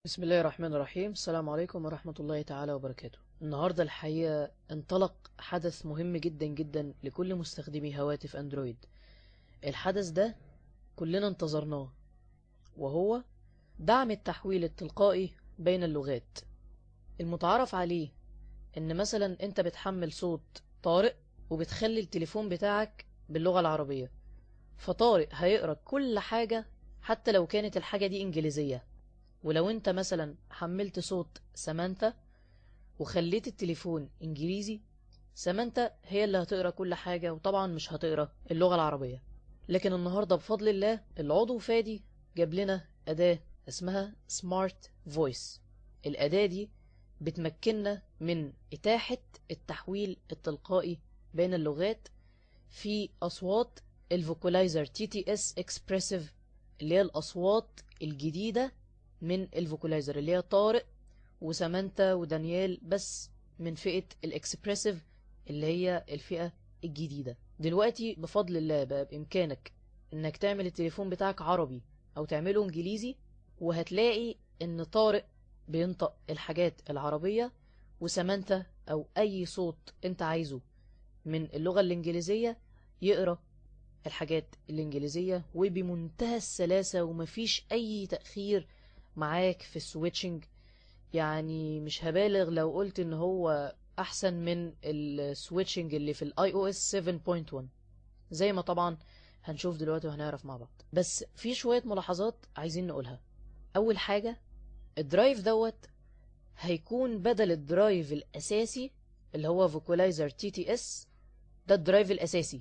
بسم الله الرحمن الرحيم السلام عليكم ورحمة الله تعالى وبركاته النهاردة الحقيقة انطلق حدث مهم جدا جدا لكل مستخدمي هواتف اندرويد الحدث ده كلنا انتظرناه وهو دعم التحويل التلقائي بين اللغات المتعارف عليه ان مثلا انت بتحمل صوت طارق وبتخلي التليفون بتاعك باللغة العربية فطارق هيقرأ كل حاجة حتى لو كانت الحاجة دي انجليزية ولو انت مثلا حملت صوت سمانثا وخليت التليفون انجليزي سمانثا هي اللي هتقرا كل حاجة وطبعا مش هتقرا اللغة العربية لكن النهاردة بفضل الله العضو فادي جاب لنا أداة اسمها سمارت فويس الأداة دي بتمكننا من إتاحة التحويل التلقائي بين اللغات في أصوات الفوكولايزر تي تي اس اكسبريسيف اللي هي الأصوات الجديدة من الفوكولايزر اللي هي طارق وسامانتا ودانيال بس من فئة الاكسبريسيف اللي هي الفئة الجديدة دلوقتي بفضل الله بقى بإمكانك انك تعمل التليفون بتاعك عربي او تعمله انجليزي وهتلاقي ان طارق بينطق الحاجات العربية وسامانتا او اي صوت انت عايزه من اللغة الانجليزية يقرأ الحاجات الانجليزية وبمنتهى السلاسة ومفيش اي تأخير معاك في السويتشنج يعني مش هبالغ لو قلت ان هو احسن من السويتشنج اللي في الاي او اس 7.1 زي ما طبعا هنشوف دلوقتي وهنعرف مع بعض بس في شوية ملاحظات عايزين نقولها اول حاجة الدرايف دوت هيكون بدل الدرايف الاساسي اللي هو فوكولايزر تي تي اس ده الدرايف الاساسي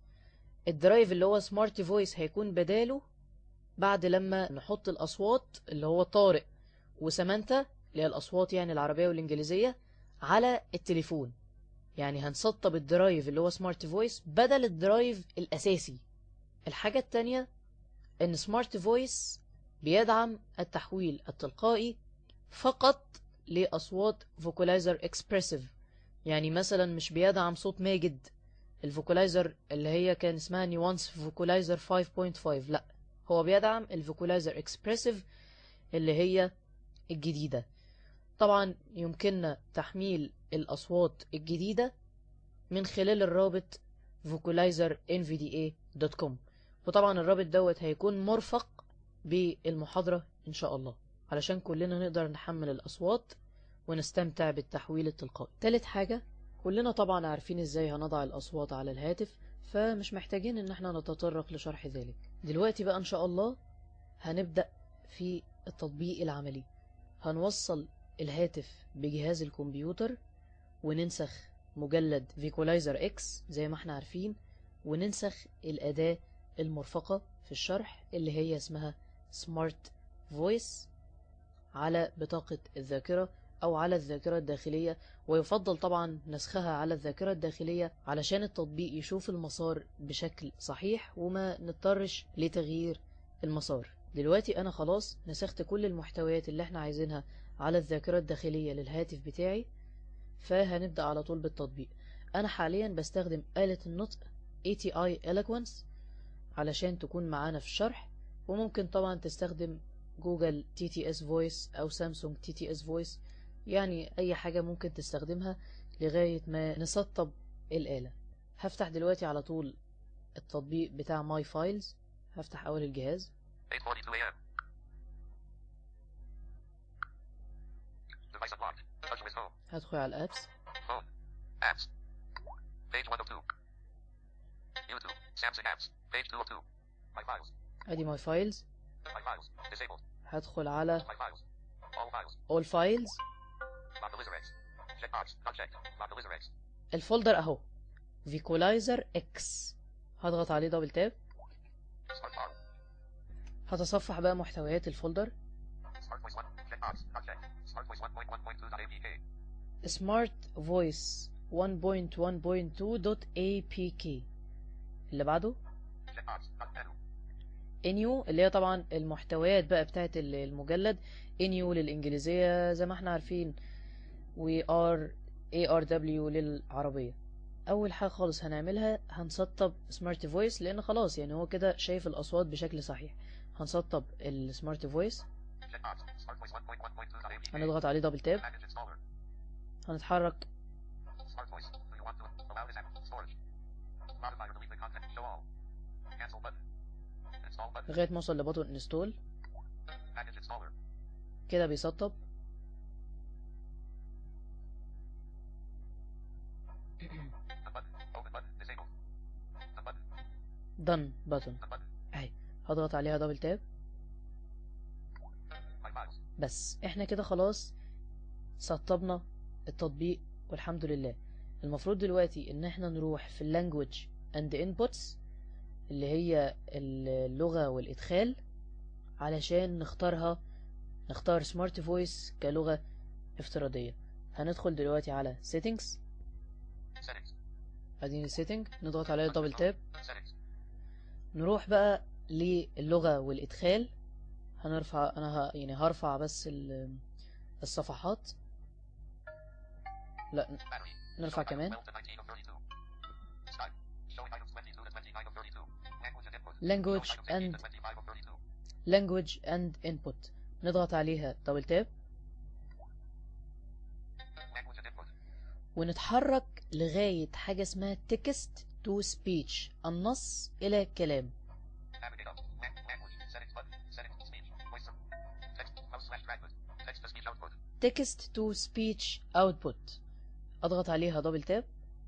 الدرايف اللي هو سمارت فويس هيكون بداله بعد لما نحط الأصوات اللي هو طارق وسمانتا اللي هي الأصوات يعني العربية والإنجليزية على التليفون يعني هنسطب الدرايف اللي هو سمارت فويس بدل الدرايف الأساسي الحاجة التانية إن سمارت فويس بيدعم التحويل التلقائي فقط لأصوات فوكولايزر اكسبريسيف يعني مثلا مش بيدعم صوت ماجد الفوكولايزر اللي هي كان اسمها نيوانس فوكولايزر 5.5 لا هو بيدعم الفوكولايزر اكسبريسيف اللي هي الجديدة طبعا يمكننا تحميل الأصوات الجديدة من خلال الرابط vocalizernvda.com وطبعا الرابط دوت هيكون مرفق بالمحاضرة إن شاء الله علشان كلنا نقدر نحمل الأصوات ونستمتع بالتحويل التلقائي تالت حاجة كلنا طبعا عارفين ازاي هنضع الأصوات على الهاتف فمش محتاجين ان احنا نتطرق لشرح ذلك دلوقتي بقى ان شاء الله هنبدأ في التطبيق العملي هنوصل الهاتف بجهاز الكمبيوتر وننسخ مجلد فيكولايزر اكس زي ما احنا عارفين وننسخ الأداة المرفقة في الشرح اللي هي اسمها سمارت فويس على بطاقة الذاكرة أو على الذاكرة الداخلية ويفضل طبعا نسخها على الذاكرة الداخلية علشان التطبيق يشوف المسار بشكل صحيح وما نضطرش لتغيير المسار دلوقتي أنا خلاص نسخت كل المحتويات اللي احنا عايزينها على الذاكرة الداخلية للهاتف بتاعي فهنبدأ على طول بالتطبيق أنا حاليا بستخدم آلة النطق ATI Eloquence علشان تكون معانا في الشرح وممكن طبعا تستخدم جوجل TTS Voice أو سامسونج TTS Voice يعني أي حاجة ممكن تستخدمها لغاية ما نسطب الآلة هفتح دلوقتي على طول التطبيق بتاع ماي فايلز هفتح أول الجهاز 8:42 a.m. Device unlocked. Touch with home. هدخل على الأبس Home. Apps. Page 102. YouTube. Samsung apps. Page 202. My files. أدي ماي فايلز My files. Disabled. هدخل على My files. All files. all files Montelizer X. Checkbox. Not checked. Montelizer X. الفولدر أهو فيكولايزر اكس هضغط عليه دبل تاب Smart bar. هتصفح بقى محتويات الفولدر Smart voice 1. Checkbox. Not checked. Smart voice 1.1.2.apk. smart voice 1.1.2.apk اللي بعده Checkbox. Not menu. انيو اللي هي طبعا المحتويات بقى بتاعت ال- المجلد انيو للإنجليزية زي ما احنا عارفين و ار اي ار دبليو للعربية أول حاجة خالص هنعملها هنسطب سمارت فويس لأن خلاص يعني هو كده شايف الأصوات بشكل صحيح هنسطب السمارت فويس Checkbox. Smart voice 1.1.2. هنضغط عليه دبل تاب Package installer. هنتحرك Smart voice. Do you want to allow this app? Storage. Modify or delete the content. Show all. Cancel button. Install button. لغاية ما اوصل لبطن انستول Package installer. كده بيسطب The button. Open button. Disabled. The button. done بutton The button. اهي هضغط عليها دبل تاب My files. بس احنا كده خلاص سطبنا التطبيق والحمد لله المفروض دلوقتي ان احنا نروح في اللانجوج اند انبوتس اللي هي اللغة والادخال علشان نختارها نختار سمارت فويس كلغة افتراضية هندخل دلوقتي على settings Settings. اديني setting نضغط عليها دبل تاب Settings. نروح بقى للغة والإدخال هنرفع أنا ه... يعني هرفع بس ال... الصفحات لا Battery. نرفع Showing items كمان 12 to 19 of 32. Style. Showing items 22 to 29 of 32. Language and input. Language Showing items 18 and- to 25 of 32. language and input نضغط عليها دبل تاب Language and input. ونتحرك لغاية حاجة اسمها text to speech النص إلى كلام Navigate up. Lang- language. Settings button. Settings. Speech. Voice. Text. Mouse slash drag. Text to speech output. text to speech output أضغط عليها دبل تاب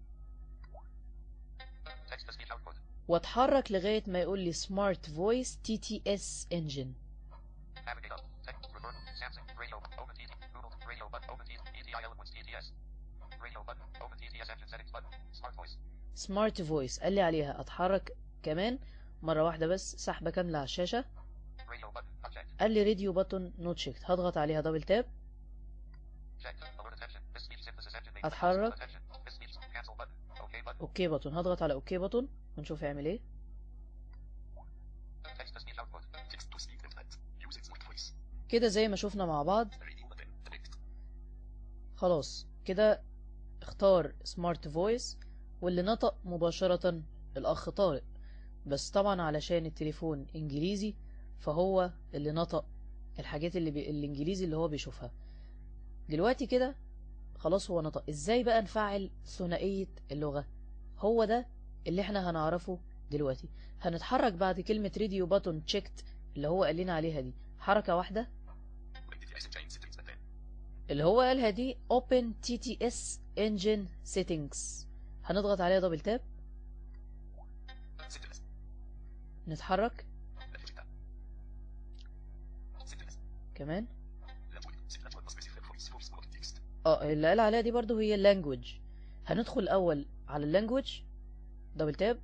Text to speech output. واتحرك لغاية ما يقول لي smart voice TTS engine Navigate up. Text. Reverb. Samsung. Radio. Open TT. Google. Radio button. Open TT. ETI Eloquence TTS. Radio button. Open TTS engine settings button. Smart voice. smart voice قال لي عليها اتحرك كمان مرة واحدة بس سحبة كاملة على الشاشة Radio button. Unchecked. قال لي راديو بutton not checked هضغط عليها دبل تاب Checked. Alert attention. This speech synthesis engine makes أتحرك. attention. This speech. Cancel button. OK button. اوكي بutton هضغط على اوكي بutton ونشوف هيعمل ايه Text to speech output. Text to speak input. Using smart voice. كده زي ما شفنا مع بعض Radio button. Select. خلاص كده اختار سمارت فويس واللي نطق مباشرة الأخ طارق بس طبعا علشان التليفون إنجليزي فهو اللي نطق الحاجات اللي بي... الإنجليزي اللي هو بيشوفها دلوقتي كده خلاص هو نطق ازاي بقى نفعل ثنائية اللغة هو ده اللي احنا هنعرفه دلوقتي هنتحرك بعد كلمة راديو باتون تشيكت اللي هو قال لنا عليها دي حركة واحدة When TTS engine settings button. اللي هو قالها دي Open TTS Engine Settings هنضغط عليها دبل تاب Settings. نتحرك Language tab. Settings. كمان Language. Set language specific voice for smart text. اه اللي قال عليها دي برضو هي language هندخل الأول على اللانجوج دبل تاب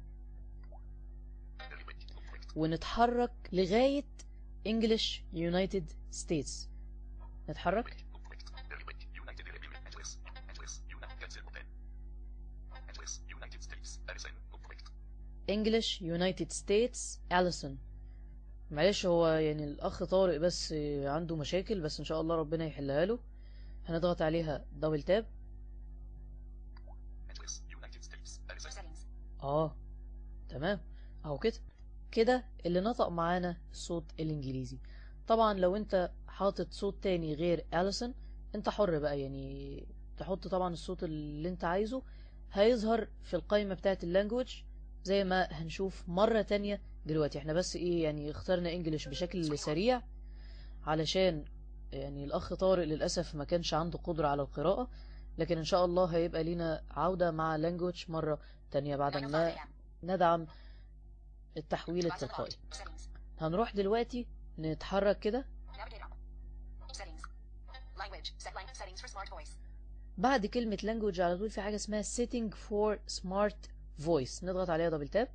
Very wait. Correct. ونتحرك لغاية English United States نتحرك Correct. Very wait. United Arab Angeles. Angeles. United cancel button. Angeles. United States. Harrison. Correct. English United States Allison معلش هو يعني الأخ طارق بس عنده مشاكل بس إن شاء الله ربنا يحلها له هنضغط عليها دبل تاب Angeles. United States. Harrison. Settings. اه تمام اهو كده كده اللي نطق معانا الصوت الانجليزي طبعا لو انت حاطط صوت تاني غير أليسون انت حر بقى يعني تحط طبعا الصوت اللي انت عايزه هيظهر في القائمة بتاعت اللانجوج زي ما هنشوف مرة تانية دلوقتي احنا بس ايه يعني اخترنا انجليش بشكل سريع علشان يعني الاخ طارق للأسف ما كانش عنده قدرة على القراءة لكن ان شاء الله هيبقى لينا عودة مع لانجوج مرة تانية بعد 9:05 ما a.m. ندعم التحويل Device التلقائي unlocked. Settings. هنروح دلوقتي نتحرك كده Navigate up. Settings. Language. Set lang- settings for smart voice. بعد كلمة language على طول في حاجة اسمها setting for smart voice نضغط عليها دبل تاب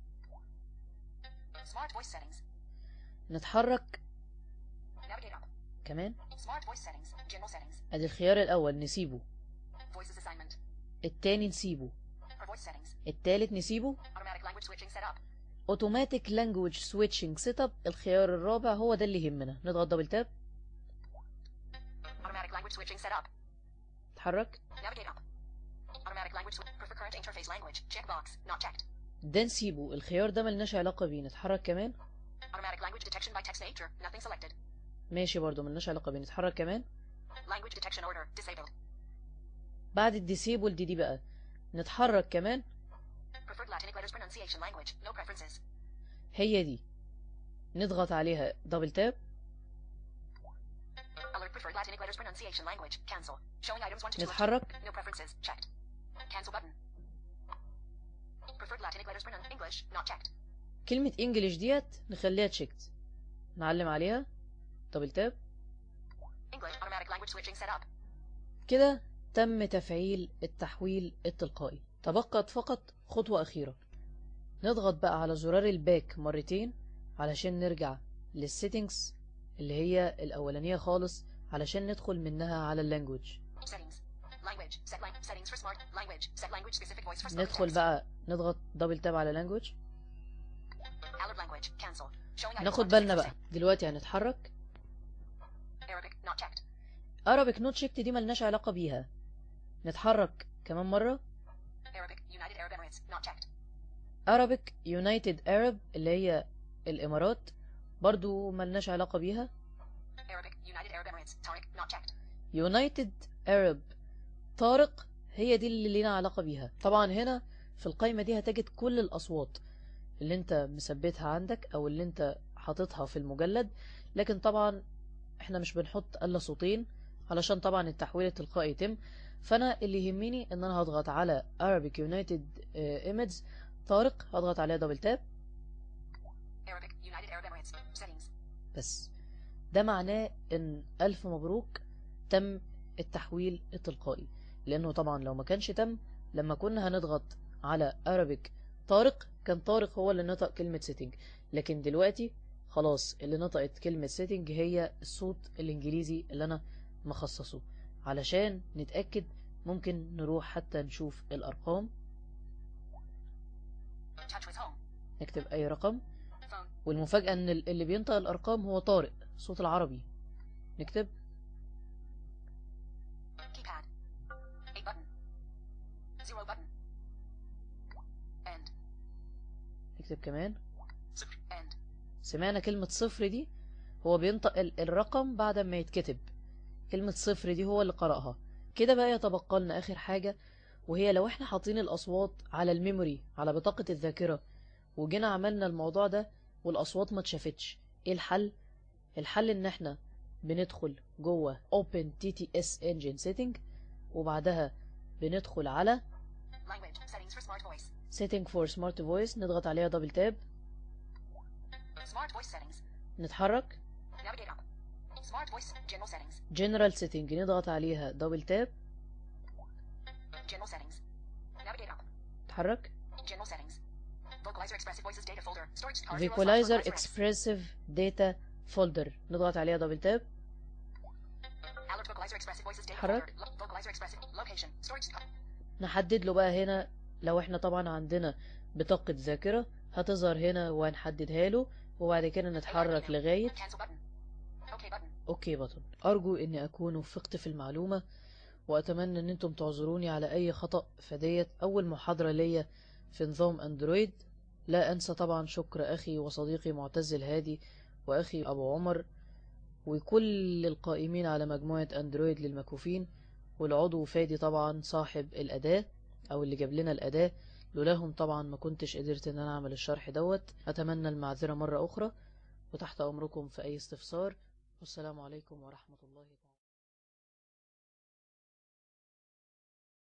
Smart voice settings. نتحرك Navigate up. كمان Smart voice settings. General settings. ادي الخيار الاول نسيبه Voices assignment. التاني نسيبه For voice settings. التالت نسيبه Automatic language switching setup. automatic language switching setup الخيار الرابع هو ده اللي يهمنا نضغط دبل تاب Automatic language switching setup. نتحرك Navigate up. Automatic language swi- prefer current interface language. Checkbox. Not checked. ده نسيبه الخيار ده ملناش علاقة بيه نتحرك كمان Automatic language detection by text nature. Nothing selected. ماشي برضو ملناش علاقة بيه نتحرك كمان Language detection order disabled. بعد الديسيبل دي دي بقى نتحرك كمان Preferred Latinic letters pronunciation language. No preferences. هي دي نضغط عليها دبل تاب Alert preferred Latinic letters pronunciation language. Cancel. Showing items 1 to 2 of نتحرك No preferences. Checked. Cancel button. Preferred Latinic letters pronun English. Not checked. كلمة انجلش ديت نخليها تشيكت نعلم عليها دبل تاب English automatic language switching set up. كده تم تفعيل التحويل التلقائي تبقت فقط خطوة أخيرة نضغط بقى على زرار الباك مرتين علشان نرجع للسيتنجز اللي هي الأولانية خالص علشان ندخل منها على اللانجوج Settings. Language. Set lang- settings for smart language. Set language specific voice for spoken ندخل text. بقى نضغط دبل تاب على لانجوج Alert language. Cancel. Showing items ناخد 1 to 6 بالنا of بقى دلوقتي هنتحرك Arabic. Not checked. Arabic نوت شيكت دي ملناش علاقة بيها نتحرك كمان مرة Arabic. United Arab Emirates. Not checked. Arabic United Arab اللي هي الإمارات برضو ملناش علاقة بيها Arabic. United Arab Emirates. Tariq. Not checked. United Arab طارق هي دي اللي لينا علاقة بيها طبعا هنا في القائمة دي هتجد كل الأصوات اللي انت مثبتها عندك او اللي انت حاططها في المجلد لكن طبعا احنا مش بنحط الا صوتين علشان طبعا التحويل التلقائي يتم فانا اللي يهمني ان انا هضغط على Arabic United آه، Images طارق هضغط عليها دبل تاب Arabic. United Arab Emirates. Settings. بس ده معناه ان الف مبروك تم التحويل التلقائي لانه طبعا لو ما كانش تم لما كنا هنضغط على Arabic طارق كان طارق هو اللي نطق كلمة سيتنج لكن دلوقتي خلاص اللي نطقت كلمة سيتنج هي الصوت الانجليزي اللي انا مخصصه علشان نتأكد ممكن نروح حتى نشوف الارقام Touch with home. نكتب اي رقم Phone. والمفاجأة ان ال- اللي بينطق الارقام هو طارق صوت العربي نكتب Keypad. 8 button. 0 button. End. نكتب كمان صفر End. سمعنا كلمة صفر دي هو بينطق ال- الرقم بعد ما يتكتب كلمة صفر دي هو اللي قرأها كده بقى يتبقى لنا آخر حاجة وهي لو احنا حاطين الأصوات على الميموري على بطاقة الذاكرة وجينا عملنا الموضوع ده والأصوات ما اتشافتش ايه الحل؟ الحل ان احنا بندخل جوه Open TTS Engine Setting وبعدها بندخل على Language. Settings for smart voice. Setting for Smart Voice نضغط عليها دبل تاب Smart voice settings. نتحرك Navigate up. Smart voice. General settings. General Setting نضغط عليها دبل تاب General settings. Navigate up. نتحرك General settings. Vocalizer expressive voices data folder. Storage car zero slash Vocalizer vocalizer X. Expressive Data Folder نضغط عليها دبل تاب Alert vocalizer expressive voices data حرك. folder. Lo- vocalizer expressive location. Storage car. نحدد له بقى هنا لو احنا طبعا عندنا بطاقة ذاكرة هتظهر هنا وهنحددها له وبعد كده نتحرك لغاية Cancel button. OK button. اوكي بطن ارجو اني اكون وفقت في المعلومة واتمنى ان انتم تعذروني على اي خطأ فديت اول محاضرة ليا في نظام اندرويد لا انسى طبعا شكر اخي وصديقي معتز الهادي واخي ابو عمر وكل القائمين على مجموعة اندرويد للمكفوفين والعضو فادي طبعا صاحب الاداة او اللي جاب لنا الاداة لولاهم طبعا ما كنتش قدرت ان انا اعمل الشرح دوت اتمنى المعذرة مرة اخرى وتحت امركم في اي استفسار والسلام عليكم ورحمة الله تعالى